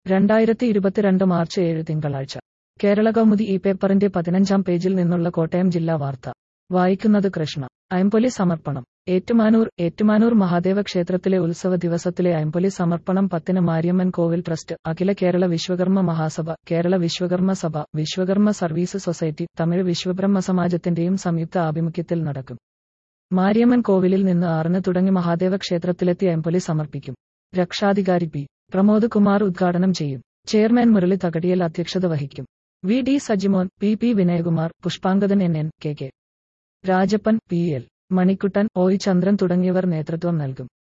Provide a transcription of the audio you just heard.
രണ്ടായിരത്തി ഇരുപത്തിരണ്ട് മാർച്ച് ഏഴ് തിങ്കളാഴ്ച കേരള കൗമുദി ഈ പേപ്പറിന്റെ പതിനഞ്ചാം പേജിൽ നിന്നുള്ള കോട്ടയം ജില്ലാ വാർത്ത വായിക്കുന്നത് കൃഷ്ണ അയംപൊലി സമർപ്പണം ഏറ്റുമാനൂർ ഏറ്റുമാനൂർ മഹാദേവ ക്ഷേത്രത്തിലെ ഉത്സവ ദിവസത്തിലെ അയംപൊലി സമർപ്പണം പത്തിന് Mariamman Kovil trust Akhila Kerala Vishwakarma Mahasabha Kerala Vishwakarma Sabha Vishwakarma service society Tamil Vishwabrahma സമാജത്തിന്റെയും സംയുക്ത ആഭിമുഖ്യത്തിൽ നടക്കും മാരിയമ്മൻ കോവിലിൽ നിന്ന് ആറിന് തുടങ്ങി മഹാദേവ ക്ഷേത്രത്തിലെത്തി അയംപൊലി സമർപ്പിക്കും രക്ഷാധികാരി പി പ്രമോദ് കുമാർ ഉദ്ഘാടനം ചെയ്യും ചെയർമാൻ മുരളി തകടിയൽ അധ്യക്ഷത വഹിക്കും V D Sajimon P P Vinayakumar Pushpangadan N N K K Rajappan P L Manikuttan O Chandran തുടങ്ങിയവർ നേതൃത്വം നൽകും